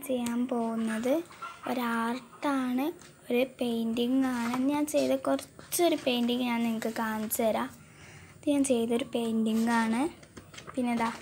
ചെയ്യാൻ പോകുന്നത് ഒരു ആർട്ടാണ് ഒരു പെയിൻറ്റിങ് ആണ് ഞാൻ ചെയ്ത കുറച്ചൊരു പെയിൻറ്റിങ് ഞാൻ നിങ്ങൾക്ക് കാണിച്ചു തരാം ഇത് ഞാൻ ചെയ്തൊരു പെയിൻറ്റിങ് ആണ് പിന്നെ ഇതാ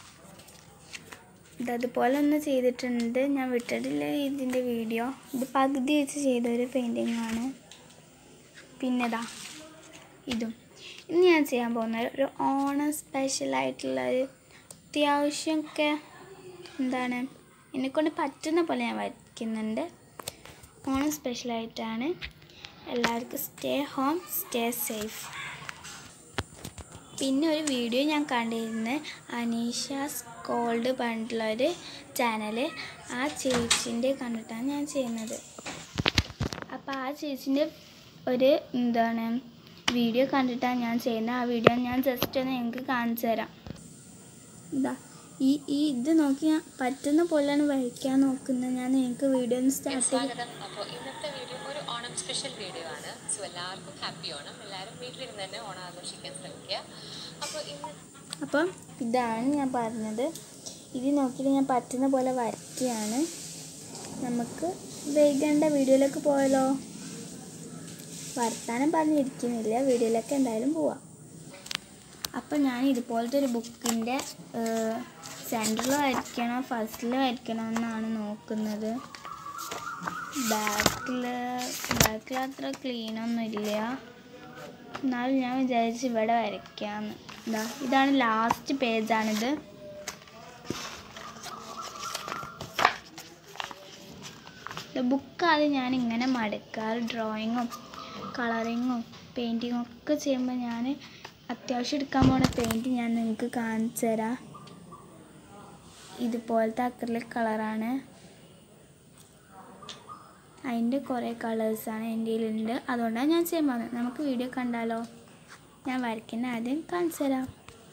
ഇത് അതുപോലെ ഒന്ന് ചെയ്തിട്ടുണ്ട് ഞാൻ വിട്ടിട്ടില്ല ഇതിൻ്റെ വീഡിയോ ഇത് പകുതി വെച്ച് ചെയ്തൊരു പെയിൻറ്റിങ് ആണ് പിന്നെ ഇതാ ഇതും ഇന്ന് ഞാൻ ചെയ്യാൻ പോകുന്നത് ഒരു ഓണം സ്പെഷ്യലായിട്ടുള്ള ഒരു അത്യാവശ്യമൊക്കെ എന്താണ് എന്നെക്കൊണ്ട് പറ്റുന്ന പോലെ ഞാൻ വരയ്ക്കുന്നുണ്ട് ഓണം സ്പെഷ്യലായിട്ടാണ് എല്ലാവർക്കും സ്റ്റേ ഹോം സ്റ്റേ സേഫ് പിന്നെ ഒരു വീഡിയോ ഞാൻ കണ്ടിരുന്നു അനീഷാസ് കോൾഡ് പറഞ്ഞിട്ടുള്ളൊരു ചാനൽ ആ ചേച്ചിൻ്റെ കണ്ടിട്ടാണ് ഞാൻ ചെയ്യുന്നത് അപ്പോൾ ആ ചേച്ചിൻ്റെ ഒരു എന്താണ് വീഡിയോ കണ്ടിട്ടാണ് ഞാൻ ചെയ്യുന്നത് ആ വീഡിയോ ഞാൻ ജസ്റ്റ് ഒന്ന് നിങ്ങൾക്ക് കാണിച്ചു തരാം ഇതാ ഈ ഈ ഇത് നോക്കി ഞാൻ പറ്റുന്ന പോലെയാണ് വരയ്ക്കാൻ നോക്കുന്നത് ഞാൻ നിങ്ങൾക്ക് വീഡിയോ ഒന്ന് സ്റ്റാർട്ട് ചെയ്ത് സ്വാഗതം അപ്പോൾ ഇന്നത്തെ വീഡിയോ ഒരു ഓണം സ്പെഷ്യൽ വീഡിയോ ആണ് സോ എല്ലാവർക്കും ഹാപ്പി ഓണം എല്ലാവരും വീട്ടിലിരുന്ന് തന്നെ ഓണം ആഘോഷിക്കാൻ ശ്രമിക്കുക അപ്പോൾ ഇന്ന് അപ്പം ഇതാണ് ഞാൻ പറഞ്ഞത് ഇത് നോക്കിയിട്ട് ഞാൻ പറ്റുന്ന പോലെ വരയ്ക്കുകയാണ് നമുക്ക് വൈകേണ്ട വീഡിയോയിലേക്ക് പോയാലോ വർത്താനം പറഞ്ഞിരിക്കുന്നില്ല വീഡിയോയിലേക്ക് എന്തായാലും പോവാം അപ്പം ഞാൻ ഇതുപോലത്തെ ഒരു ബുക്കിൻ്റെ സെൻറ്ററിൽ വരയ്ക്കണോ ഫസ്റ്റിൽ വരയ്ക്കണോ എന്നാണ് നോക്കുന്നത് ബാക്കിൽ ബാക്കിൽ അത്ര ക്ലീനൊന്നും ഇല്ല എന്നാലും ഞാൻ വിചാരിച്ചു ഇവിടെ വരയ്ക്കാമെന്ന് ഇതാ ഇതാണ് ലാസ്റ്റ് പേജാണിത് ബുക്ക് ആദ്യം ഞാൻ ഇങ്ങനെ മടക്കാറ് ഡ്രോയിങ്ങും കളറിങ്ങും പെയിൻറ്റിങ്ങും ഒക്കെ ചെയ്യുമ്പോൾ ഞാൻ അത്യാവശ്യം എടുക്കാൻ പോണ പെയിൻറ്റ് ഞാൻ നിങ്ങൾക്ക് കാണിച്ചു തരാം ഇതുപോലത്തെ അക്രലിക് കളറാണ് അതിൻ്റെ കുറേ കളേഴ്സാണ് എൻ്റെ കയ്യിലുണ്ട് അതുകൊണ്ടാണ് ഞാൻ ചെയ്യാൻ പോകുന്നത് നമുക്ക് വീഡിയോ കണ്ടാലോ ഞാൻ വരയ്ക്കുന്ന ആദ്യം കാണിച്ചു തരാം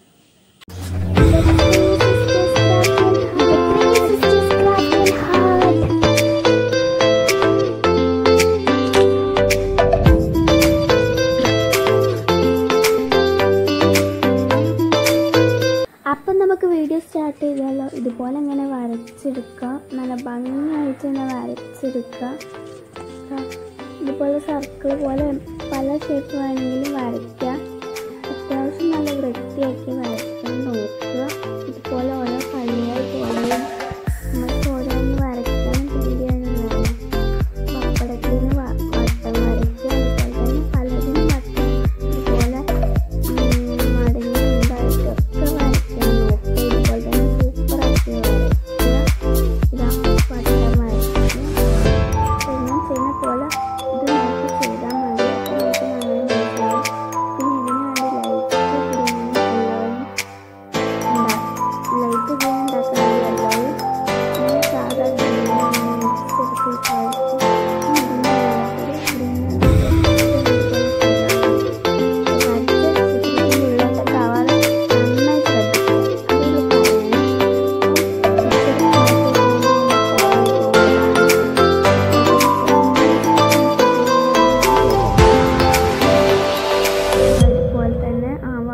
അപ്പം നമുക്ക് വീഡിയോ സ്റ്റാർട്ട് ചെയ്താലോ ഇതുപോലെ ഇങ്ങനെ വരച്ചെടുക്കുക നല്ല ഭംഗിയായിട്ട് തന്നെ വരച്ചെടുക്കുക ആ, ഇതുപോലെ സർക്കിൾ പോലെ പല ഷേപ്പ് വേണമെങ്കിലും വരയ്ക്കുക അത്യാവശ്യം നല്ല വൃത്തിയാക്കി വരയ്ക്കാൻ നോക്കുക ഇതുപോലെ ഓരോ കളികൾ പോലെ നമുക്ക് ഓരോന്ന് വരയ്ക്കാൻ പേടിയാണ് വേണം പപ്പടത്തിന് വ- വട്ടം വരയ്ക്കുക അതുപോലെ തന്നെ പലതിനും വട്ടം ഇതുപോലെ ഉം, മടങ്ങി ഉണ്ടായിട്ടൊക്കെ വരയ്ക്കാൻ നോക്കുക ഇതുപോലെ തന്നെ സൂപ്പറാക്കി വരയ്ക്കുക ഇതാ വട്ടം വരയ്ക്കുക എല്ലാം ചെയ്യുന്ന പോലെ ഇത് നോക്കി ചെയ്താൽ മതി അപ്പോൾ നമുക്ക് നന്നായി മനസ്സിലാവും പിന്നെ ഇതിന് വേണ്ടി ലൈറ്റ് ഗ്രീനും എല്ലാവരും ലൈറ്റ് ഗ്രീൻ ഉണ്ടാക്കാൻ എല്ലാവരും പിന്നെ സാധാ ഗ്രീൻ അതുപോലെ തന്നെ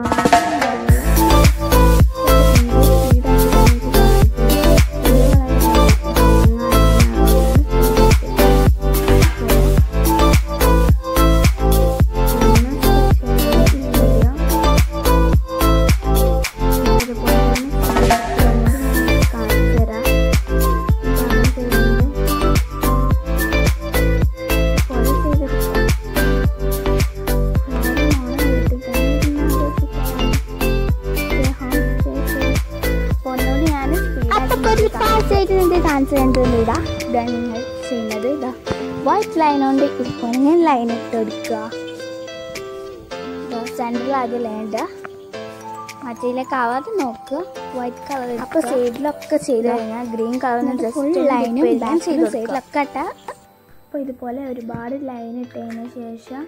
കാണിച്ചു തന്നിട്ടുണ്ട് ഇതാ ഇതാണ് നിങ്ങൾ ചെയ്യുന്നത് ഇതാ വൈറ്റ് ലൈൻ കൊണ്ട് ഇപ്പോൾ ഞാൻ ലൈൻ ഇട്ട് കൊടുക്കുക സെൻറ്ററിൽ ആദ്യം ലൈൻ ഇടുക മറ്റേതിലേക്ക് ആവാതെ നോക്കുക വൈറ്റ് കളർ അപ്പോൾ സൈഡിലൊക്കെ ചെയ്ത് കഴിഞ്ഞാൽ ഗ്രീൻ കളർ ഫുൾ ലൈനും എല്ലാം ചെയ്ത് സൈഡിലൊക്കെ ഇട്ട അപ്പോൾ ഇതുപോലെ ഒരുപാട് ലൈൻ ഇട്ടതിന് ശേഷം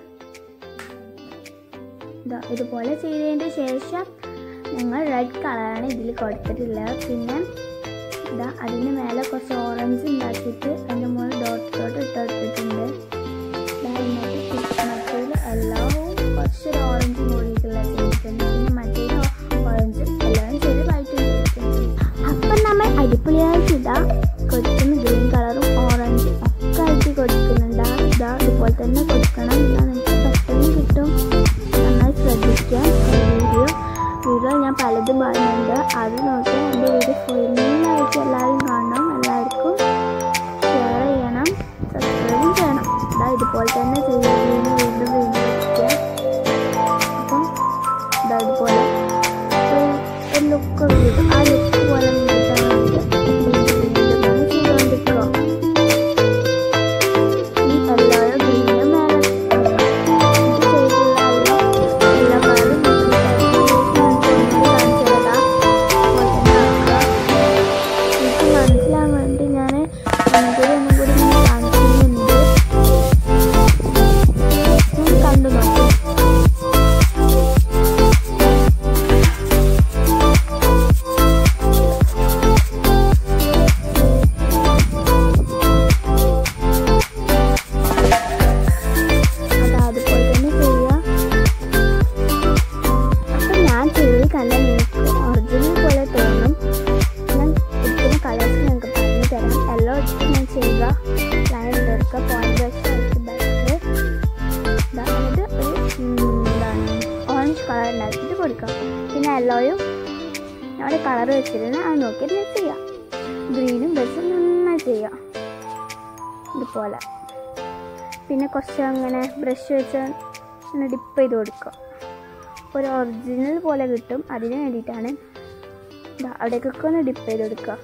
ഇതാ ഇതുപോലെ ചെയ്തതിന് ശേഷം നിങ്ങൾ റെഡ് കളറാണ് ഇതിൽ കൊടുത്തിട്ടുള്ളത് പിന്നെ ഇതാ അതിന് മേലെ കുറച്ച് ഓറഞ്ച് ഉണ്ടാക്കിയിട്ട് അതിൻ്റെ മുകളിൽ ഡോട്ട് ഡോട്ട് ഇട്ട് കൊടുത്തിട്ടുണ്ട് ഇതാ എന്നിട്ട് മറ്റേതിൽ എല്ലാവും കുറച്ചൊരു ഓറഞ്ച് കൂടിയിട്ടുള്ള ചെയ്തിട്ടുണ്ട് പിന്നെ മറ്റേത് ഓറഞ്ചും എല്ലാം ചെയ്ത് വൈറ്റ് ചെയ്തിട്ടുണ്ട് അപ്പം നമ്മൾ അടിപൊളിയായിട്ട് ഇതാ കൊച്ചുന്ന് ഗ്രീൻ പറയുന്നുണ്ട് അത് നോക്കി എൻ്റെ വീഡിയോ ഫുള്ളായിട്ട് എല്ലാവരും കാണണം എല്ലാവർക്കും ഷെയർ ചെയ്യണം സബ്സ്ക്രൈബും ചെയ്യണം ഇതാ ഇതുപോലെ തന്നെ ചെയ്യുക വീണ്ടും വീണ്ടും വീണ്ടും വയ്ക്കുക അപ്പം ഇതാ ഇതുപോലെ ഒരു ലുക്ക് കിട്ടും ആ ലുക്ക് പോലെ കിട്ടാൻ വേണ്ടിയിട്ട് വീണ്ടും വീണ്ടും ആണ് ചെയ്തുകൊണ്ടിരിക്കുക ഈ എല്ലാവരും വീണ്ടും മേലെ ഇത് ചെയ്തിട്ടുള്ള എല്ലാ കളറും എനിക്ക് മനസ്സിലാവാൻ വേണ്ടി ഞാൻ ഒന്നുകൂടി ഒന്നും കൂടി ഇങ്ങനെ കാണിക്കുന്നുണ്ട് ഞാൻ കണ്ടു നോക്കി അത് അതുപോലെ തന്നെ ചെയ്യുക അപ്പം ഞാൻ ചെയ്ത് കണ്ട നിങ്ങൾക്ക് ഒറിജിനൽ പോലെ തോന്നും ഞാൻ എടുക്കുന്ന കളേഴ്സ് നിങ്ങൾക്ക് പറഞ്ഞു തരാം എല്ലോ എടുത്ത് ഞാൻ ചെയ്യുക ലൈൻ എടുക്കുക പോയിന്റ് വെച്ച് വെച്ച് ബാക്ക് അതായത് ഒരു ഉം, എന്താണ് ഓറഞ്ച് കളർ ഉണ്ടാക്കിയിട്ട് കൊടുക്കുക പിന്നെ യെല്ലോയും അവിടെ കളർ വെച്ചിരുന്ന അത് നോക്കിയിട്ട് ഞാൻ ചെയ്യാം ഗ്രീനും വെച്ച് നന്നായി ചെയ്യാം ഇതുപോലെ പിന്നെ കുറച്ച് അങ്ങനെ ബ്രഷ് വെച്ച് ഒന്ന് ഡിപ്പ് ചെയ്ത് കൊടുക്കുക ഒരു ഒറിജിനൽ പോലെ കിട്ടും അതിന് വേണ്ടിയിട്ടാണ് ദാ അവിടേക്കൊക്കെ ഒന്ന് ഡിപ്പ് ചെയ്ത് കൊടുക്കുക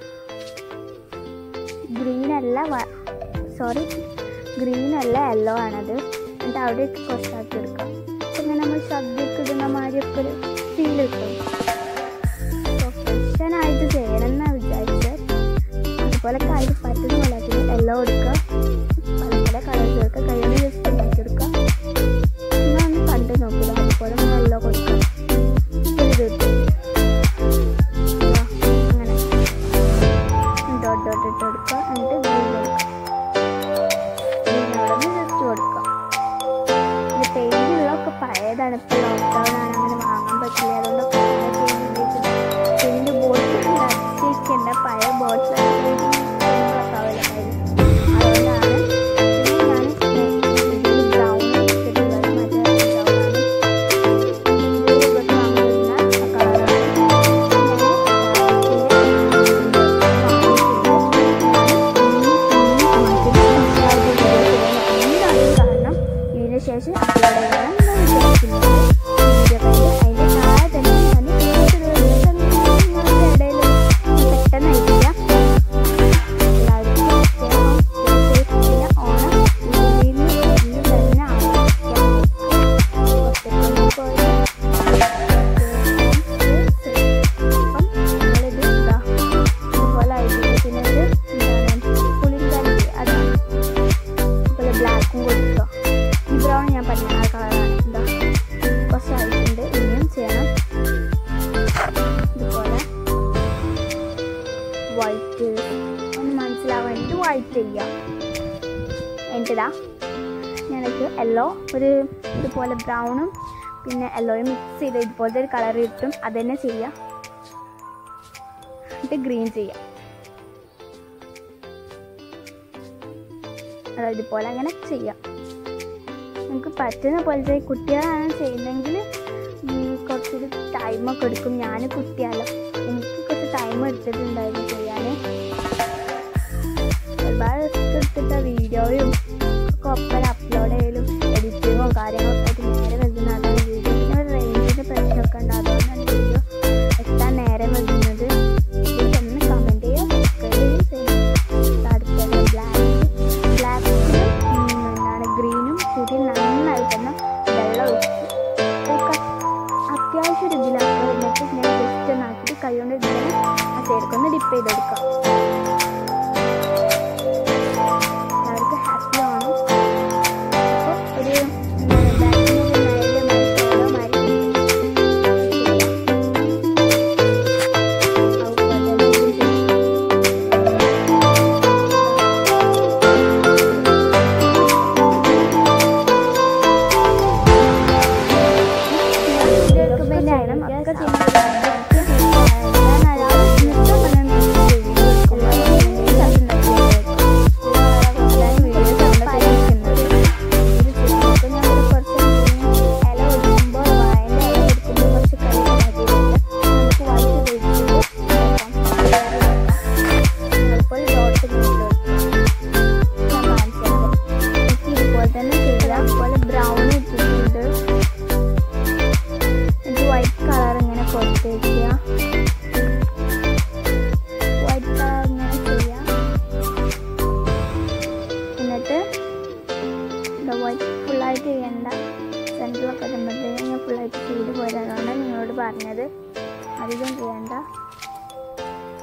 ഗ്രീൻ അല്ല സോറി ഗ്രീൻ അല്ല യെല്ലോ ആണത് എന്നിട്ട് അവിടെയൊക്കെ കുറച്ചാക്കി എടുക്കുക അപ്പം ഇങ്ങനെ നമ്മൾ ശ്രദ്ധയൊക്കെ ഇടുന്ന മാതിരിയൊക്കെ ഒരു ഫീൽ കിട്ടും പ്രൊഫഷനായിട്ട് ചെയ്യണം എന്നാണ് വിചാരിച്ചത് അതുപോലെ കാര്യം പറ്റുന്ന പോലെ ആക്കി യെല്ലോ എടുക്കുക പല പല കളേഴ്സ് എടുക്കുക കയ്യിൽ ജസ്റ്റ് മാറ്റിയെടുക്കുക നിങ്ങൾ ഒന്ന് കണ്ട് നോക്കുക അതുപോലെ യെല്ലോ കൊടുക്കുക ഇത് കിട്ടും ദാ, അങ്ങനെ ഡോട്ട് ഡോട്ട് ഇട്ട് കൊടുക്കുക എന്നിട്ട് ഗ്രീൻ കൊടുക്കുക ഗ്രീൻ അവിടെ നിന്ന് ജസ്റ്റ് കൊടുക്കുക ഇത് പെയിൻറ്റുള്ളതൊക്കെ പഴയതാണ് ഇപ്പോൾ ലോക്ക്ഡൗൺ ആണ് അങ്ങനെ വാങ്ങാൻ പറ്റില്ല അതുകൊണ്ടൊക്കെ പഴയ പെയിൻറ്റ് പെയിൻറ്റ് ബോട്ടിൽ അടിച്ചിരിക്കേണ്ട പഴയ ബോട്ടിൽ അതുകൊണ്ടാണ് പിന്നെ ഞാൻ ഇതിൽ ബ്രൗൺ എടുത്തിട്ടുള്ളത് മറ്റേ ബ്രൗൺ ആണ് ഇത് ഇതൊക്കെ വാങ്ങുന്ന കളറാണ് കാരണം ഇതിന് ശേഷം അപ്ലോഡ് ചെയ്യണം എന്നാണ് വിചാരിക്കുന്നത് വീഡിയോ കണ്ട് അതിൻ്റെ താഴെ തന്നെ ഞാൻ നിങ്ങളുടെ ഇടയിൽ പെട്ടെന്ന് അയക്കാം എല്ലാവർക്കും പ്രത്യേകം പിന്നെ ഓണം ഇതിൽ ഇന്ന് തന്നെ ആഘോഷിക്കാം ഒറ്റയ്ക്കൊന്നും പോയി അപ്പം നമ്മളിത് ഇതാ ഇതുപോലെ ആയിട്ടില്ല പിന്നെ ഇത് എന്താണ് പുളിങ്കലി അതാണ് അതുപോലെ ബ്ലാക്കും കൊടുക്കുക ഈ ബ്രൗൺ ഞാൻ പറഞ്ഞ ആ കളറാണ് എന്താ കുറച്ചായിട്ടുണ്ട് ഇനിയും ചെയ്യണം ഇതുപോലെ വൈറ്റ് ഒന്ന് മനസ്സിലാവാൻ വേണ്ടിയിട്ട് വൈറ്റ് ചെയ്യാം എന്നിട്ടിതാ ഞാനത് യെല്ലോ ഒരു ഇതുപോലെ ബ്രൗണും പിന്നെ യെല്ലോയും മിക്സ് ചെയ്ത് ഇതുപോലത്തെ ഒരു കളർ കിട്ടും അത് തന്നെ ചെയ്യാം എന്നിട്ട് ഗ്രീൻ ചെയ്യാം അതായത് ഇതുപോലെ അങ്ങനെ ചെയ്യാം നമുക്ക് പറ്റുന്ന പോലെ ചെയ്യും കുട്ടികളാണ് ചെയ്യുന്നതെങ്കിൽ കുറച്ചൊരു ടൈമൊക്കെ എടുക്കും ഞാൻ കുട്ടിയല്ല എനിക്ക് കുറച്ച് ടൈം എടുത്തിട്ടുണ്ടായിരുന്നു ചെയ്യാൻ ഒരുപാട് റിസ്ക് എടുത്തിട്ട് വീഡിയോയും ഒക്കെ ഒപ്പം അപ്ലോഡ് ചെയ്യലും എഡിറ്റിങ്ങും കാര്യങ്ങളൊക്കെ ആയിട്ട് നേരെ വെക്കുന്ന അതാണ് വീഡിയോ പിന്നെ ഒരു റേഞ്ചിൻ്റെ പ്രശ്നമൊക്കെ ഉണ്ട് അതുകൊണ്ടാണ് വീഡിയോ എത്താൻ നേരം വെക്കുന്നത് ഇതിൽ ഒന്ന് കമൻറ്റ് ചെയ്യുക സബ്സ്ക്രൈബ് ചെയ്യുകയും അടുത്തത് ബ്ലാക്ക് ബ്ലാക്കിലും എന്താണ് ഗ്രീനും കൂടി നന്നായി തന്നെ വെള്ളം ഒഴിച്ച് ഒരു ക- അത്യാവശ്യം ഒരു ഇതിലാക്കുക എന്നിട്ട് ഞാൻ ജസ്റ്റ് ഒന്ന് ആക്കിയിട്ട് കൈ കൊണ്ട് ഇങ്ങനെ ആ സൈഡിൽ ഡിപ്പ് ചെയ്തെടുക്കാം എല്ലാവർക്കും ഹാപ്പി ആവണം അപ്പോൾ ഒരു എന്താണ് ബാക്കിന് ഒരു നേരിയ മാതിരി സോളോ മാതിരി ചെയ്യാം അതുപോലെ തന്നെ ഇതും ചെയ്യാം ഒക്കെ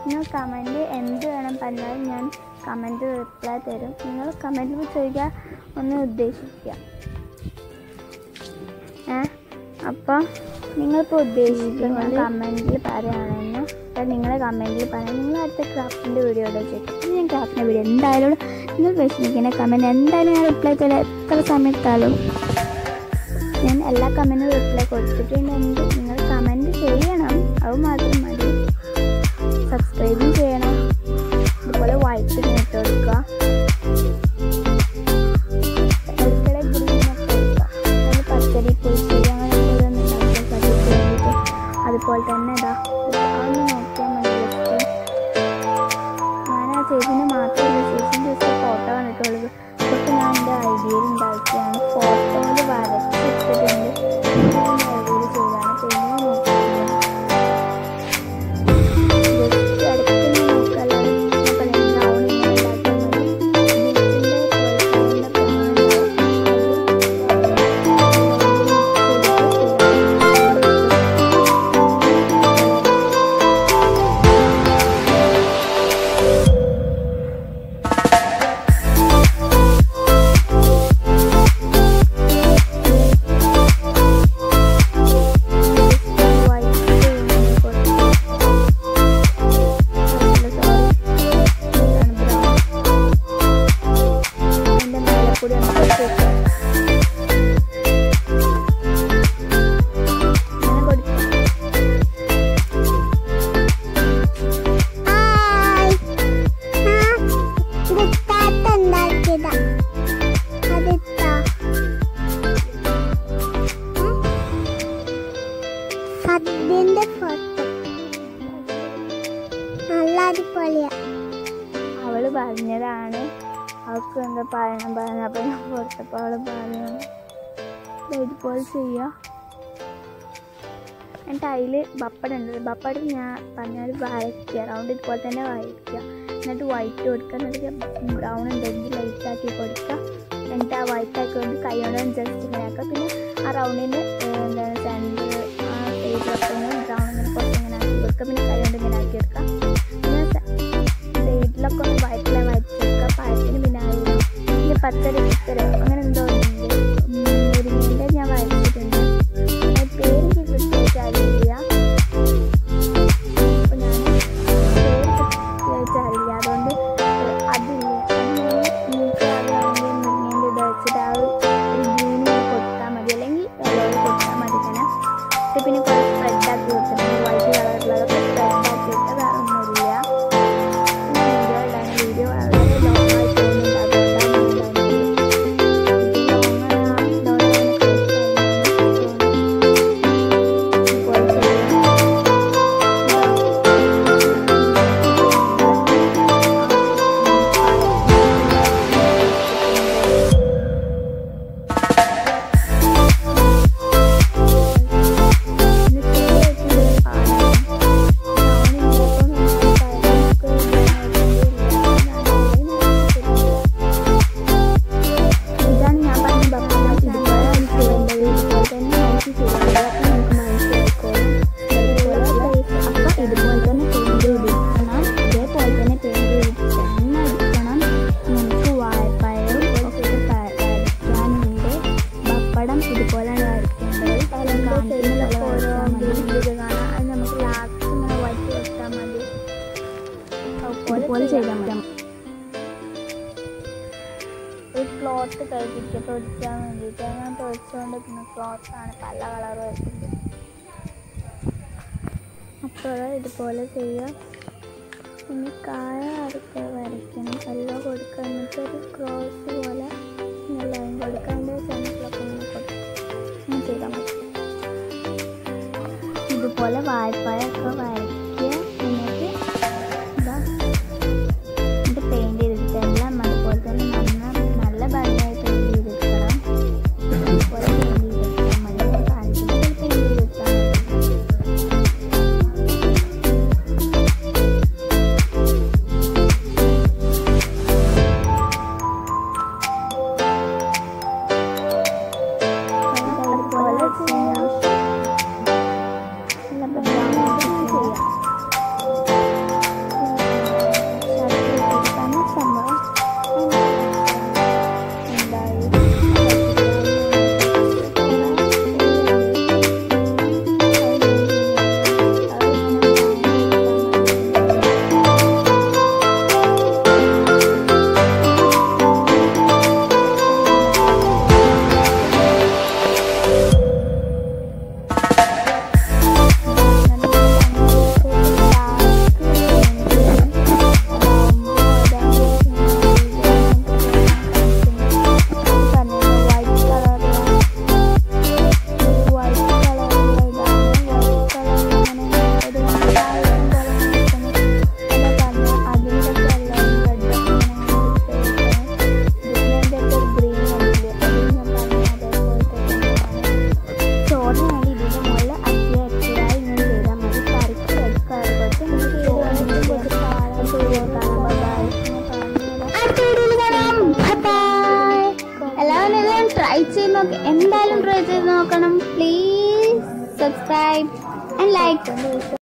നിങ്ങൾ കമൻറ്റ് എന്ത് വേണം പറഞ്ഞാലും ഞാൻ കമൻറ്റ് റിപ്ലൈ തരും നിങ്ങൾ കമൻറ്റിൽ ചോദിക്കാൻ ഒന്ന് ഉദ്ദേശിക്കുക ഏ അപ്പോൾ നിങ്ങളിപ്പോൾ ഉദ്ദേശിക്കുന്നത് കമൻറ്റിൽ പറയുകയാണെന്ന് അപ്പം നിങ്ങൾ കമൻറ്റിൽ പറയാം നിങ്ങൾ അടുത്ത ക്രാഫ്റ്റിൻ്റെ വീഡിയോ ഇവിടെ ചോദിക്കും ഞാൻ ക്രാഫ്റ്റിൻ്റെ വീഡിയോ എന്തായാലും നിങ്ങൾ വിഷമിക്കുന്ന കമൻറ്റ് എന്തായാലും ഞാൻ റിപ്ലൈ തരാം എത്ര സമയത്താലും ഞാൻ എല്ലാ കമൻറ്റും റിപ്ലൈ കൊടുത്തിട്ടുണ്ടെങ്കിൽ നിങ്ങൾ കമൻറ്റ് ചെയ്യണം അത് മാത്രം മതി സബ്സ്ക്രൈബും ചെയ്യണം അതുപോലെ വൈറ്റ് ഇട്ട് കൊടുക്കുക ഇടയ്ക്കിടെ ഗ്രീനൊക്കെ കൊടുക്കുക നമ്മൾ പച്ചരി പുളിശ്ശേരി അങ്ങനെ ഓരോന്ന് ഉണ്ടാക്കാൻ കറിക്ക് വേണ്ടിയിട്ട് അതുപോലെ തന്നെ ഇതാ അതൊന്ന് നോക്കിയാൽ മതി ജസ്റ്റ് ഞാൻ ആ ചേച്ചിന് മാത്രമല്ല ചേച്ചിൻ്റെ ജസ്റ്റ് ഫോട്ടോ കണ്ടിട്ടുള്ളത് ഇതൊക്കെ ഞാൻ എൻ്റെ ഐഡിയയിൽ ഉണ്ടാക്കിയാണ് ഫോട്ടോയിൽ വരച്ചിട്ടിട്ടുണ്ട് ഐഡിയയിൽ ചെയ്താണ് പിന്നെ നോക്കിയിട്ടില്ല ജസ്റ്റ് ഇടയ്ക്ക് നോക്കല്ല നോക്കല്ല ബ്രൗൺ ഇങ്ങനെ ഉണ്ടാക്കിയാൽ മതി ബീച്ചിൻ്റെ പോലെ സദ്യന്റെ ഫോട്ടോ നല്ല അടിപൊളിയാ അവള് പറഞ്ഞതാണ് അവൾക്ക് എന്താ പറയണം പറയണം അപ്പം ഞാൻ കൊടുത്തപ്പോൾ അവള് പറഞ്ഞു ദേ ഇതുപോലെ ചെയ്യുക എന്നിട്ട് അതിൽ ബപ്പട ഉണ്ട് ബപ്പടം ഞാൻ പറഞ്ഞാൽ വരയ്ക്കുക റൗണ്ട് ഇതുപോലെ തന്നെ വരയ്ക്കുക എന്നിട്ട് വൈറ്റ് കൊടുക്കുക എന്നിട്ട് ബ്രൗൺ ഉണ്ടെങ്കിൽ ലൈറ്റ് ആക്കി കൊടുക്കുക എന്നിട്ട് ആ വൈറ്റ് ആക്കി കൊണ്ട് കൈ കൊണ്ട് ജസ്റ്റ് ഇങ്ങനെ ആക്കുക പിന്നെ ആ റൗണ്ടിൻ്റെ എന്താണ് സെൻറ്റർ ആ സൈഡിലൊക്കെ ഒന്ന് ബ്രൗൺ ഇങ്ങനെ കുറച്ച് ഇങ്ങനെ ആക്കി കൊടുക്കുക പിന്നെ കൈ കൊണ്ട് ഇങ്ങനെ ആക്കി എടുക്കുക പിന്നെ സൈഡിലൊക്കെ ഒന്ന് വയറ്റിലെ വരച്ചെടുക്കുക പഴത്തിന് പിന്നെ ആയിരുന്നു പിന്നെ പത്തര ഇത്തര അങ്ങനെ എന്തോ ഉണ്ട് മുരിങ്ങേൻ്റെ ഞാൻ വരച്ചിട്ടുണ്ട് അതിന്റെ പേര് എനിക്ക് കൃത്യമായിട്ട് അറിയില്ല അപ്പോൾ ഞാൻ പേര് കൃത്യമായിട്ട് അറിയില്ല അതുകൊണ്ട് അതില്ല അത് നിങ്ങൾക്ക് അറിയാമെങ്കിൽ മുരിങ്ങേൻ്റെ ഇത് വെച്ചിട്ട് ആ ഒരു ഗ്രീനിൽ കൊടുത്താൽ മതി അല്ലെങ്കിൽ ഇലയിൽ കൊടുത്താൽ മതി ഇങ്ങനെ എന്നിട്ട് പിന്നെ കുറച്ച് സ്പ്രെഡ് ആക്കി കൊടുത്തിട്ടുണ്ട് വൈറ്റ് കളറിലുള്ളതൊക്കെ സ്പ്രെഡ് ആക്കി ഇട്ട് വേറെ ഒന്നുമില്ല വീഡിയോ ഇടാൻ വീഡിയോ വളരെ ലോങ് ആയി പോകുന്നുണ്ട് അതുകൊണ്ടാണ് ഇത് ലോങ് ലോങ് ഇതാണ് ഞാൻ പറഞ്ഞ ബപ്പടം ഇതുപോലെ എനിക്ക് വേണ്ടത് ഇതുപോലെ തന്നെ നോക്കി ചെയ്യേണ്ടത് അപ്പം നമുക്ക് മനസ്സിലായിക്കോളും അപ്പം ഇതുപോലെ തന്നെ പെയിൻറ് ചെയ്തിരിക്കണം ഇതേപോലെ തന്നെ പെയിൻറ് ചെയ്തിട്ട് തന്നെ അടിക്കണം നമുക്ക് വാഴപ്പഴം ഒക്കെ വരയ്ക്കാനുണ്ട് ബപ്പടം ഇതുപോലെയാണ് വരയ്ക്കേണ്ടത് കാണിക്കുന്നതൊക്കെ ഓരോ ഇത് കാണാം അത് നമുക്ക് ലാസ്റ്റ് ഇങ്ങനെ വരച്ച് വെച്ചാൽ മതി അതുപോലെ ചെയ്താൽ മതി ഒരു ക്ലോത്ത് കഴിപ്പിച്ച് പൊടിക്കാൻ വേണ്ടിയിട്ട് ഞാൻ പൊടിച്ചുകൊണ്ടിരിക്കുന്ന ക്ലോത്താണ് പല കളർ വരുന്നത് അപ്പോൾ ഇതുപോലെ ചെയ്യുക പിന്നെ കായ അടുക്ക വരയ്ക്കണം എല്ലാം കൊടുക്കുക എന്നിട്ട് ഒരു ക്രോസ് പോലെ ലൈൻ കൊടുക്കുക അതിൻ്റെ സെൻറ്ററിലൊക്കെ ഇങ്ങനെ കൊടുക്കുക അങ്ങനെ ചെയ്താൽ മതി ഇതുപോലെ വായ്പയൊക്കെ വരയ്ക്കുക എന്നിട്ട് ഇതാ എന്നിട്ട് പെയിൻറ് ചെയ്തിട്ട് എല്ലാം അതുപോലെ തന്നെ നന്ന നല്ല ഭംഗിയായി പെയിൻറ് ചെയ്തെടുക്കണം അതുപോലെ പെയിൻറ് ചെയ്തെടുക്കാം മതി ഞാൻ കാണിക്കുന്നത് പെയിൻറ് ചെയ്തെടുത്താൽ മതി അതുപോലെ ചെയ്യാം നല്ല ഭംഗിയായിട്ട് subscribe and like